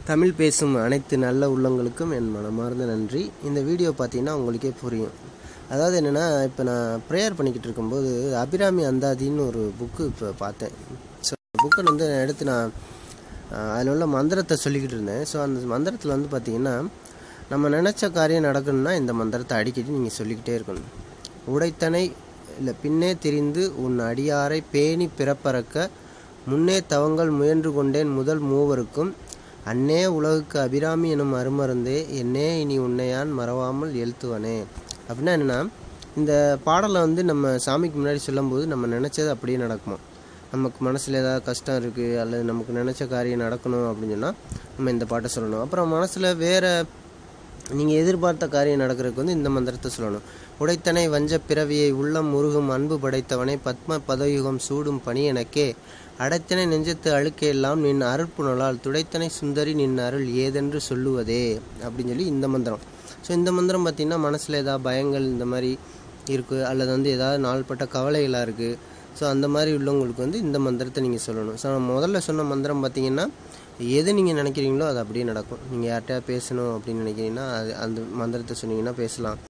தமிழ் பேசும் அனைத்து நல்ல உள்ளங்களுக்கும் என் மனமார்ந்த நன்றி இந்த வீடியோ பார்த்தீங்கன்னா உங்களுக்கே புரியும் அதாவது என்னென்னா இப்போ நான் ப்ரேயர் பண்ணிக்கிட்டு இருக்கும்போது அபிராமி அந்தாதின்னு ஒரு புக்கு இப்போ பார்த்தேன் ஸோ புக்கை வந்து நான் எடுத்து நான் அதில் உள்ள மந்திரத்தை சொல்லிக்கிட்டு இருந்தேன் ஸோ அந்த மந்திரத்தில் வந்து பார்த்தீங்கன்னா நம்ம நினச்ச காரியம் நடக்கணும்னா இந்த மந்திரத்தை அடிக்கடி நீங்கள் சொல்லிக்கிட்டே இருக்கணும் உடைத்தனை இல்லை பின்னே திரிந்து உன் அடியாரை பேணி பிறப்பறக்க முன்னே தவங்கள் முயன்று கொண்டேன் முதல் மூவருக்கும் அன்னே உலகுக்கு அபிராமி எனும் அருமருந்தே என்னே இனி உன்னையான் மறவாமல் எழுத்துவனே அப்படின்னா என்னென்னா இந்த பாடலை வந்து நம்ம சாமிக்கு முன்னாடி சொல்லும்போது நம்ம நினச்சது அப்படியே நடக்குமா நமக்கு மனசில் ஏதாவது கஷ்டம் இருக்குது அல்லது நமக்கு நினச்ச காரியம் நடக்கணும் அப்படின்னு சொன்னால் நம்ம இந்த பாட்டை சொல்லணும் அப்புறம் மனசில் வேறு நீங்கள் எதிர்பார்த்த காரியம் நடக்கிறதுக்கு வந்து இந்த மந்திரத்தை சொல்லணும் உடைத்தனை வஞ்ச பிறவியை உள்ளம் முருகும் அன்பு படைத்தவனை பத்ம பதயுகம் சூடும் பணி எனக்கே அடைத்தனை நெஞ்சத்து அழுக்கையெல்லாம் நின் அருட்புணலால் துடைத்தனை சுந்தரி நின் அருள் ஏதென்று சொல்லுவதே அப்படின்னு சொல்லி இந்த மந்திரம் ஸோ இந்த மந்திரம் பார்த்திங்கன்னா மனசில் ஏதாவது பயங்கள் இந்த மாதிரி இருக்குது அல்லது வந்து ஏதாவது நாள்பட்ட கவலைகளாக இருக்குது ஸோ அந்த மாதிரி உள்ளவங்களுக்கு வந்து இந்த மந்திரத்தை நீங்கள் சொல்லணும் ஸோ நான் முதல்ல சொன்ன மந்திரம் பார்த்தீங்கன்னா எது நீங்கள் நினைக்கிறீங்களோ அது அப்படியே நடக்கும் நீங்கள் யார்கிட்டயா பேசணும் அப்படின்னு நினைக்கிறீங்கன்னா அது அந்த மந்திரத்தை சொன்னீங்கன்னா பேசலாம்